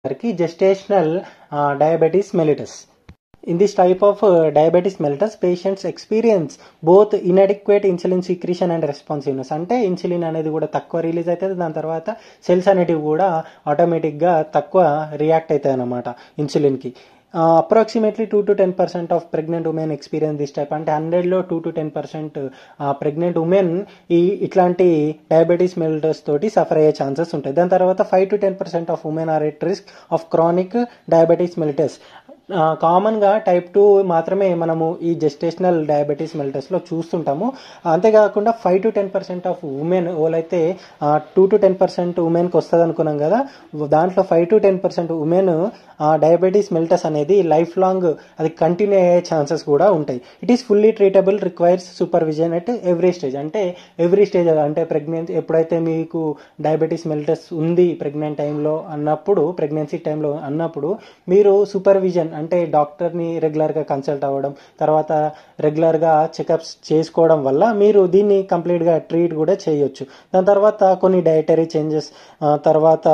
వారికి gestational diabetes mellitus In this type of uh, diabetes mellitus, patients experience both inadequate insulin secretion and responsiveness. అంటే insulin అనేది కూడా తక్కువ release అవుతుంది దాని తర్వాత సెల్స్ అనేటివి కూడా ఆటోమేటిక్గా తక్కువ రియాక్ట్ అవుతాయి అన్నమాట ఇన్సులిన్కి approximately two to ten percent of pregnant women experience this type అంటే హండ్రెడ్లో two to ten percent pregnant women ఈ ఇట్లాంటి డయాబెటీస్ మెల్టర్స్ తోటి సఫర్ అయ్యే ఛాన్సెస్ ఉంటాయి దాని తర్వాత five to ten percent of women are at risk of chronic diabetes mellitus కామన్గా టైప్ టూ మాత్రమే మనము ఈ జెస్టేషనల్ డయాబెటీస్ మెల్టర్స్లో చూస్తుంటాము అంతేకాకుండా five to ten percent of women ఓలైతే టూ టు టెన్ పర్సెంట్ ఉమెన్కి వస్తుంది అనుకున్నాం కదా దాంట్లో five to ten percent women diabetes mellitus అనేది లైఫ్ లాంగ్ అది కంటిన్యూ అయ్యే ఛాన్సెస్ కూడా ఉంటాయి it is fully treatable requires supervision at every stage అంటే ఎవ్రీ స్టేజ్ అంటే ప్రెగ్నెన్సీ ఎప్పుడైతే మీకు డయాబెటీస్ మెల్టస్ ఉంది ప్రెగ్నెంట్ టైంలో అన్నప్పుడు ప్రెగ్నెన్సీ టైంలో అన్నప్పుడు మీరు సూపర్విజన్ అంటే డాక్టర్ని రెగ్యులర్గా కన్సల్ట్ అవ్వడం తర్వాత రెగ్యులర్గా చెకప్స్ చేసుకోవడం వల్ల మీరు దీన్ని కంప్లీట్గా ట్రీట్ కూడా చేయొచ్చు దాని తర్వాత కొన్ని డయటరీ చేంజెస్ తర్వాత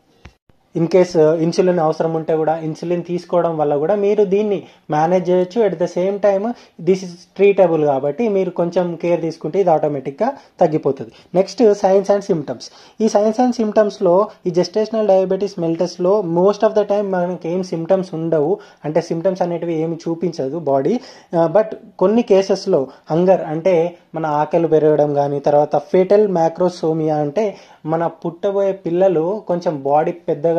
ఇన్ కేస్ ఇన్సులిన్ అవసరం ఉంటే కూడా ఇన్సులిన్ తీసుకోవడం వల్ల కూడా మీరు దీన్ని మేనేజ్ చేయొచ్చు at the same time this is treatable కాబట్టి మీరు కొంచెం కేర్ తీసుకుంటే ఇది ఆటోమేటిక్గా తగ్గిపోతుంది నెక్స్ట్ సైన్స్ అండ్ సిమ్టమ్స్ ఈ సైన్స్ అండ్ సిమ్టమ్స్లో ఈ జెస్టేషనల్ డయాబెటీస్ మెల్టస్లో మోస్ట్ ఆఫ్ ద టైం మనకి ఏం సిమ్టమ్స్ ఉండవు అంటే సిమ్టమ్స్ అనేటివి ఏమి చూపించదు బాడీ బట్ కొన్ని కేసెస్లో హంగర్ అంటే మన ఆకలి పెరగడం కానీ తర్వాత ఫేటల్ మ్యాక్రోసోమియా అంటే మన పుట్టబోయే పిల్లలు కొంచెం బాడీ పెద్దగా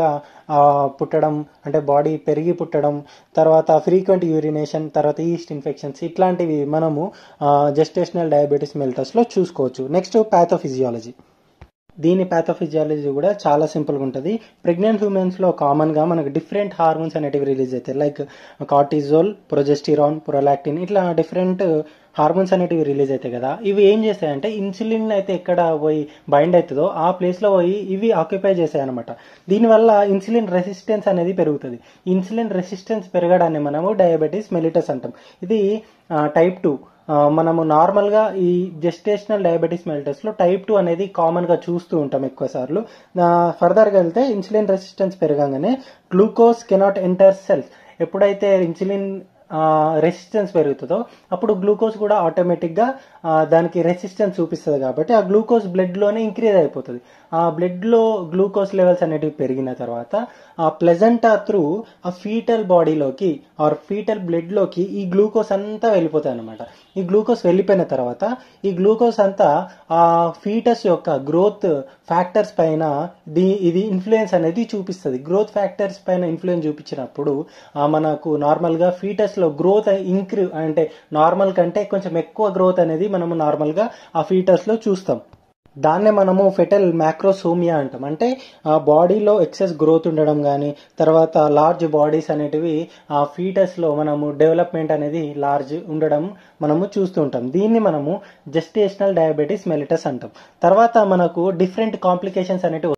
పుట్టడం అంటే బాడీ పెరిగి పుట్టడం తర్వాత ఫ్రీక్వెంట్ యూరినేషన్ తర్వాత ఈస్ట్ ఇన్ఫెక్షన్స్ ఇట్లాంటివి మనము జెస్టేషనల్ డయాబెటీస్ మెల్టస్లో చూసుకోవచ్చు నెక్స్ట్ ప్యాథోఫిజియాలజీ దీని ప్యాథోఫిజియాలజీ కూడా చాలా సింపుల్గా ఉంటుంది ప్రెగ్నెంట్ హ్యూమెన్స్లో కామన్గా మనకు డిఫరెంట్ హార్మోన్స్ అనేటివి రిలీజ్ అవుతాయి లైక్ కార్టిజోల్ ప్రొజెస్టిరాన్ ప్రొలాక్టిన్ ఇట్లా డిఫరెంట్ హార్మోన్స్ అనేటివి రిలీజ్ అవుతాయి కదా ఇవి ఏం చేస్తాయంటే ఇన్సులిన్ అయితే ఎక్కడ పోయి బైండ్ అవుతుందో ఆ ప్లేస్లో పోయి ఇవి ఆక్యుపై చేస్తాయి అనమాట దీనివల్ల ఇన్సులిన్ రెసిస్టెన్స్ అనేది పెరుగుతుంది ఇన్సులిన్ రెసిస్టెన్స్ పెరగడాన్ని మనము డయాబెటీస్ మెలిటస్ అంటాం ఇది టైప్ టూ మనము నార్మల్గా ఈ జెస్టేషనల్ డయాబెటీస్ మెల్టస్లో టైప్ టూ అనేది కామన్గా చూస్తూ ఉంటాం ఎక్కువ సార్లు ఫర్దర్గా వెళ్తే ఇన్సులిన్ రెసిస్టెన్స్ పెరగగానే గ్లూకోజ్ కెనాట్ ఎంటర్ సెల్స్ ఎప్పుడైతే ఇన్సులిన్ రెసిస్టెన్స్ పెరుగుతుందో అప్పుడు గ్లూకోజ్ కూడా ఆటోమేటిక్గా దానికి రెసిస్టెన్స్ చూపిస్తుంది కాబట్టి ఆ గ్లూకోజ్ బ్లడ్లోనే ఇంక్రీజ్ అయిపోతుంది ఆ బ్లడ్లో గ్లూకోజ్ లెవెల్స్ అనేటివి పెరిగిన తర్వాత ఆ ప్లెజెంటా త్రూ ఆ ఫీటల్ బాడీలోకి ఆర్ ఫీటల్ బ్లడ్లోకి ఈ గ్లూకోజ్ అంతా వెళ్ళిపోతాయి అనమాట ఈ గ్లూకోజ్ వెళ్ళిపోయిన తర్వాత ఈ గ్లూకోజ్ అంతా ఆ ఫీటస్ యొక్క గ్రోత్ ఫ్యాక్టర్స్ పైన దీ ఇది ఇన్ఫ్లుయెన్స్ అనేది చూపిస్తుంది గ్రోత్ ఫ్యాక్టర్స్ పైన ఇన్ఫ్లుయెన్స్ చూపించినప్పుడు మనకు నార్మల్గా ఫీటస్లో గ్రోత్ ఇంక్రీ అంటే నార్మల్ కంటే కొంచెం ఎక్కువ గ్రోత్ అనేది మనము నార్మల్గా ఆ ఫీటస్లో చూస్తాం దాన్నే మనము ఫెటల్ మ్యాక్రోసోమియా అంటాం అంటే ఆ బాడీలో ఎక్సెస్ గ్రోత్ ఉండడం కానీ తర్వాత లార్జ్ బాడీస్ అనేటివి ఆ ఫీటస్లో మనము డెవలప్మెంట్ అనేది లార్జ్ ఉండడం మనము చూస్తూ ఉంటాం దీన్ని మనము జెస్టేషనల్ డయాబెటీస్ మెలిటస్ అంటాం తర్వాత మనకు డిఫరెంట్ కాంప్లికేషన్స్ అనేటివి